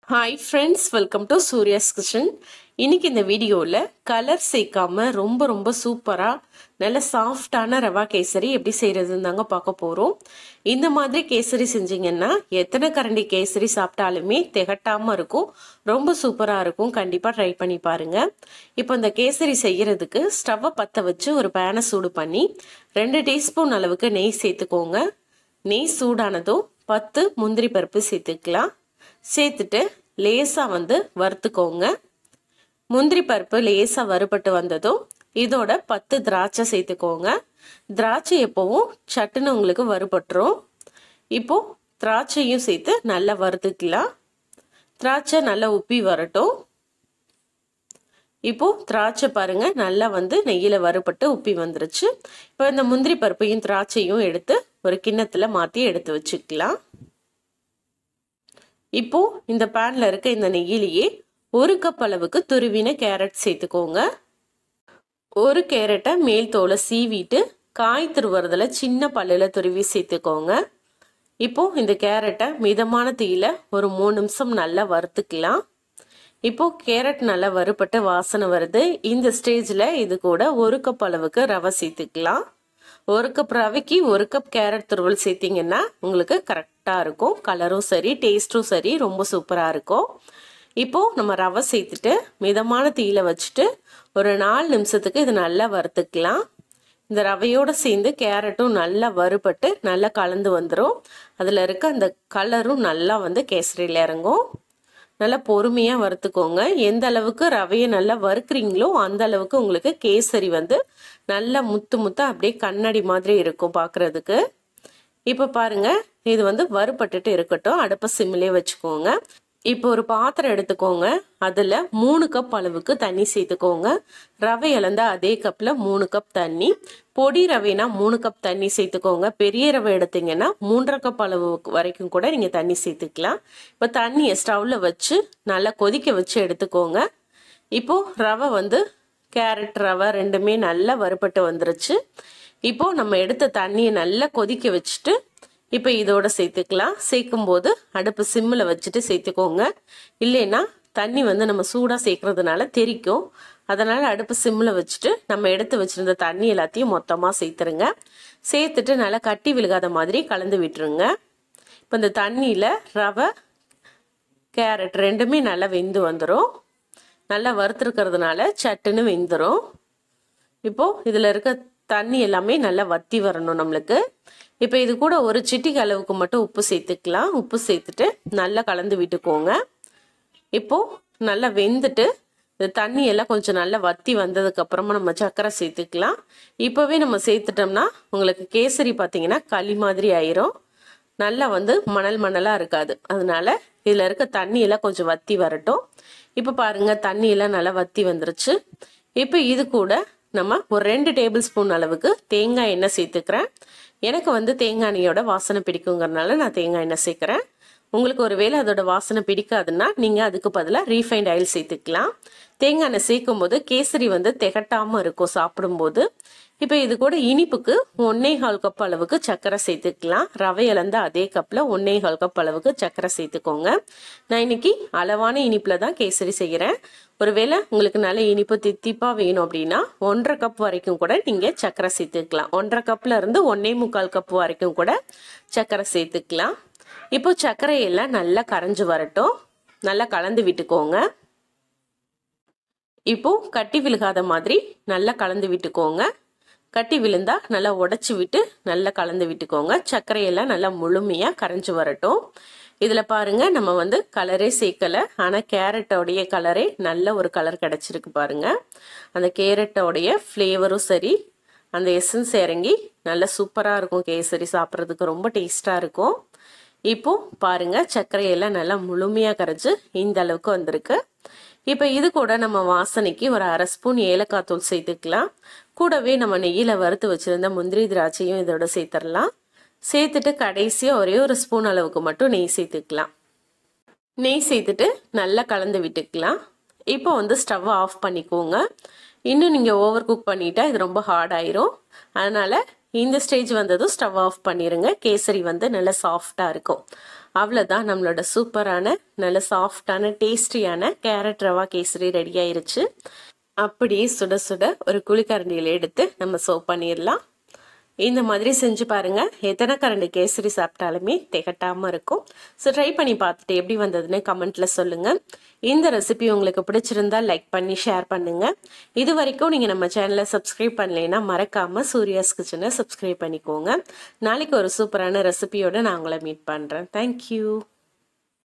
hi friends welcome to Surya's kitchen இன்னைக்கு இந்த வீடியோவில் கலர் சேர்க்காம ரொம்ப ரொம்ப சூப்பராக நல்ல சாஃப்டான ரவா கேசரி எப்படி செய்கிறதுன்னு தாங்க பார்க்க போகிறோம் இந்த மாதிரி கேசரி செஞ்சீங்கன்னா எத்தனை கரண்டி கேசரி சாப்பிட்டாலுமே திகட்டாமல் இருக்கும் ரொம்ப சூப்பராக இருக்கும் கண்டிப்பாக ட்ரை பண்ணி பாருங்கள் இப்போ இந்த கேசரி செய்கிறதுக்கு ஸ்டவ்வை பற்ற வச்சு ஒரு பேனை சூடு பண்ணி ரெண்டு டீஸ்பூன் அளவுக்கு நெய் சேர்த்துக்கோங்க நெய் சூடானதும் பத்து முந்திரி பருப்பு சேர்த்துக்கலாம் சேர்த்துட்டு லேசாக வந்து வறுத்துக்கோங்க முந்திரி பருப்பு லேசாக வறுபட்டு வந்ததும் இதோட பத்து திராட்சை சேர்த்துக்கோங்க திராட்சை எப்போவும் சட்டுன்னு உங்களுக்கு வறுபட்டுரும் இப்போ திராட்சையும் சேர்த்து நல்லா வறுத்துக்கலாம் திராட்சை நல்லா உப்பி வரட்டும் இப்போ திராட்சை பாருங்க நல்லா வந்து நெய்யில் வறுபட்டு உப்பி வந்துருச்சு இப்போ இந்த முந்திரி பருப்பையும் திராட்சையும் எடுத்து ஒரு கிண்ணத்தில் மாற்றி எடுத்து வச்சுக்கலாம் இப்போ இந்த பேன்ல இருக்க இந்த நெய்யிலேயே ஒரு கப் அளவுக்கு துருவின கேரட் சேர்த்துக்கோங்க ஒரு கேரட்டை மேல் தோலை சீவிட்டு காய் துருவுறதுல சின்ன பல்லில் துருவி சேர்த்துக்கோங்க இப்போ இந்த கேரட்டை மிதமான தீயில ஒரு மூணு நிமிஷம் நல்லா வறுத்துக்கலாம் இப்போ கேரட் நல்லா வறுபட்டு வாசனை வருது இந்த ஸ்டேஜில் இது கூட ஒரு கப் அளவுக்கு ரவை சேர்த்துக்கலாம் ஒரு கப் ரவைக்கு ஒரு கப் கேரட் துருவல் சேர்த்திங்கன்னா உங்களுக்கு கரெக்டாக இருக்கும் கலரும் சரி டேஸ்ட்டும் சரி ரொம்ப சூப்பராக இருக்கும் இப்போது நம்ம ரவை சேர்த்துட்டு மிதமான தீயில வச்சுட்டு ஒரு நாலு நிமிஷத்துக்கு இது நல்லா வறுத்துக்கலாம் இந்த ரவையோடு சேர்ந்து கேரட்டும் நல்லா வறுபட்டு நல்லா கலந்து வந்துடும் அதில் இருக்க அந்த கலரும் நல்லா வந்து கேசரியில் இறங்கும் நல்லா பொறுமையாக வறுத்துக்கோங்க எந்த அளவுக்கு ரவையை நல்லா வறுக்குறீங்களோ அந்த அளவுக்கு உங்களுக்கு கேசரி வந்து நல்லா முத்து முத்து அப்படியே கண்ணாடி மாதிரி இருக்கும் பார்க்குறதுக்கு இப்போ பாருங்க இது வந்து வறுபட்டுட்டு இருக்கட்டும் அடுப்பை சிம்மிலே வச்சுக்கோங்க இப்போ ஒரு பாத்திரம் எடுத்துக்கோங்க அதில் மூணு கப் அளவுக்கு தண்ணி சேர்த்துக்கோங்க ரவை இழந்தா அதே கப்பில் மூணு கப் தண்ணி பொடி ரவைனா மூணு கப் தண்ணி சேர்த்துக்கோங்க பெரிய ரவை எடுத்தீங்கன்னா மூன்றரை கப் அளவு வரைக்கும் கூட நீங்கள் தண்ணி சேர்த்துக்கலாம் இப்போ தண்ணியை ஸ்டவ்வில் வச்சு நல்லா கொதிக்க வச்சு எடுத்துக்கோங்க இப்போ ரவை வந்து கேரட் ரவை ரெண்டுமே நல்லா வறுபட்டு வந்துருச்சு இப்போ நம்ம எடுத்த தண்ணியை நல்லா கொதிக்க வச்சுட்டு இப்போ இதோட சேர்த்துக்கலாம் சேர்க்கும் போது அடுப்பு சிம்மில் வச்சுட்டு சேர்த்துக்கோங்க இல்லைன்னா தண்ணி வந்து நம்ம சூடாக சேர்க்கறதுனால தெரிக்கும் அதனால் அடுப்பு சிம்மில் வச்சுட்டு நம்ம எடுத்து வச்சுருந்த தண்ணி எல்லாத்தையும் மொத்தமாக சேர்த்துருங்க சேர்த்துட்டு நல்லா கட்டி விழுகாத மாதிரி கலந்து விட்டுருங்க இப்போ இந்த தண்ணியில் ரவை கேரட் ரெண்டுமே நல்லா வெந்து வந்துடும் நல்லா வறுத்துருக்கிறதுனால சட்டுன்னு வெந்துடும் இப்போது இதில் இருக்க தண்ணி எல்லாமே நல்லா வத்தி வரணும் நம்மளுக்கு இப்போ இது கூட ஒரு சிட்டிக்கு அளவுக்கு மட்டும் உப்பு சேர்த்துக்கலாம் உப்பு சேர்த்துட்டு நல்லா கலந்து விட்டுக்கோங்க இப்போது நல்லா வெந்துட்டு இந்த தண்ணி எல்லாம் கொஞ்சம் நல்லா வத்தி வந்ததுக்கு அப்புறமா நம்ம சர்க்கரை சேர்த்துக்கலாம் இப்போவே நம்ம சேர்த்துட்டோம்னா உங்களுக்கு கேசரி பார்த்தீங்கன்னா களி மாதிரி ஆயிரும் நல்லா வந்து மணல் மணலாக இருக்காது அதனால இதில் இருக்க தண்ணியெல்லாம் கொஞ்சம் வத்தி வரட்டும் இப்போ பாருங்கள் தண்ணியெல்லாம் நல்லா வத்தி வந்துருச்சு இப்போ இது கூட நம்ம ஒரு ரெண்டு டேபிள் ஸ்பூன் அளவுக்கு தேங்காய் எண்ணெய் சேர்த்துக்கிறேன் எனக்கு வந்து தேங்காய் எண்ணெயோட வாசனை பிடிக்குங்கிறனால நான் தேங்காய் எண்ணெய் சேர்க்குறேன் உங்களுக்கு ஒரு வேளை அதோட வாசனை பிடிக்காதுன்னா நீங்கள் அதுக்கு பதிலாக ரீஃபைண்ட் ஆயில் சேர்த்துக்கலாம் தேங்காய் எண்ணெய் சேர்க்கும் போது கேசரி வந்து திகட்டாமல் இருக்கும் சாப்பிடும்போது இப்போ இது கூட இனிப்புக்கு ஒன்னே கால் கப் அளவுக்கு சர்க்கரை சேர்த்துக்கலாம் ரவை இழந்த அதே கப்பில் ஒன்னே கால் கப் அளவுக்கு சர்க்கரை சேர்த்துக்கோங்க நான் இன்னைக்கு அளவான இனிப்பில் தான் கேசரி செய்கிறேன் ஒருவேளை உங்களுக்கு நல்ல இனிப்பு தித்திப்பாக வேணும் அப்படின்னா ஒன்றரை கப் வரைக்கும் கூட நீங்கள் சர்க்கரை சேர்த்துக்கலாம் ஒன்றரை கப்பில் இருந்து ஒன்னே முக்கால் கப் வரைக்கும் கூட சர்க்கரை சேர்த்துக்கலாம் இப்போ சர்க்கரையெல்லாம் நல்லா கரைஞ்சி வரட்டும் நல்லா கலந்து விட்டுக்கோங்க இப்போ கட்டி விழுகாத மாதிரி நல்லா கலந்து விட்டுக்கோங்க கட்டி விழுந்தா நல்லா உடச்சி விட்டு நல்லா கலந்து விட்டுக்கோங்க சர்க்கரையெல்லாம் நல்லா முழுமையாக கரைஞ்சி வரட்டும் இதில் பாருங்க நம்ம வந்து கலரே சேர்க்கலை ஆனால் கேரட்டோடைய கலரே நல்ல ஒரு கலர் கிடச்சிருக்கு பாருங்க அந்த கேரட்டோடைய ஃப்ளேவரும் சரி அந்த எசன்ஸ் இறங்கி நல்லா சூப்பராக இருக்கும் கேசரி சாப்பிட்றதுக்கு ரொம்ப டேஸ்ட்டாக இருக்கும் இப்போ பாருங்க சர்க்கரையெல்லாம் நல்லா முழுமையாக கரைச்சி இந்த அளவுக்கு வந்திருக்கு இப்போ இது கூட நம்ம வாசனைக்கு ஒரு அரை ஸ்பூன் ஏலக்காய் தூள் சேர்த்துக்கலாம் கூடவே நம்ம நெய்யில் வறுத்து வச்சுருந்த முந்திரி திராட்சையும் இதோட சேர்த்துடலாம் சேர்த்துட்டு கடைசியாக ஒரே ஒரு ஸ்பூன் அளவுக்கு மட்டும் நெய் சேர்த்துக்கலாம் நெய் சேர்த்துட்டு நல்லா கலந்து விட்டுக்கலாம் இப்போ வந்து ஸ்டவ்வை ஆஃப் பண்ணிக்கோங்க இன்னும் நீங்கள் ஓவர் குக் பண்ணிட்டா இது ரொம்ப ஹார்ட் ஆயிரும் அதனால் இந்த ஸ்டேஜ் வந்ததும் ஸ்டவ் ஆஃப் பண்ணிடுங்க கேசரி வந்து நல்லா சாஃப்டாக இருக்கும் அவ்வளோதான் நம்மளோட சூப்பரான நல்ல சாஃப்டான டேஸ்டியான கேரட் ரவா கேசரி ரெடி ஆயிருச்சு அப்படியே சுட சுட ஒரு குழிக்கரண்டியில் எடுத்து நம்ம சர்வ் பண்ணிடலாம் இந்த மாதிரி செஞ்சு பாருங்க எத்தனை கரண்டி கேசரி சாப்பிட்டாலுமே திகட்டாம இருக்கும் ஸோ ட்ரை பண்ணி பார்த்துட்டு எப்படி வந்ததுன்னு கமெண்ட்ல சொல்லுங்க இந்த ரெசிபி உங்களுக்கு பிடிச்சிருந்தா லைக் பண்ணி ஷேர் பண்ணுங்க இது வரைக்கும் நீங்க நம்ம சேனலை சப்ஸ்கிரைப் பண்ணலைன்னா மறக்காம சூர்யாஸ் கிச்சனை சப்ஸ்கிரைப் பண்ணிக்கோங்க நாளைக்கு ஒரு சூப்பரான ரெசிபியோட நான் உங்களை மீட் பண்றேன் தேங்க்யூ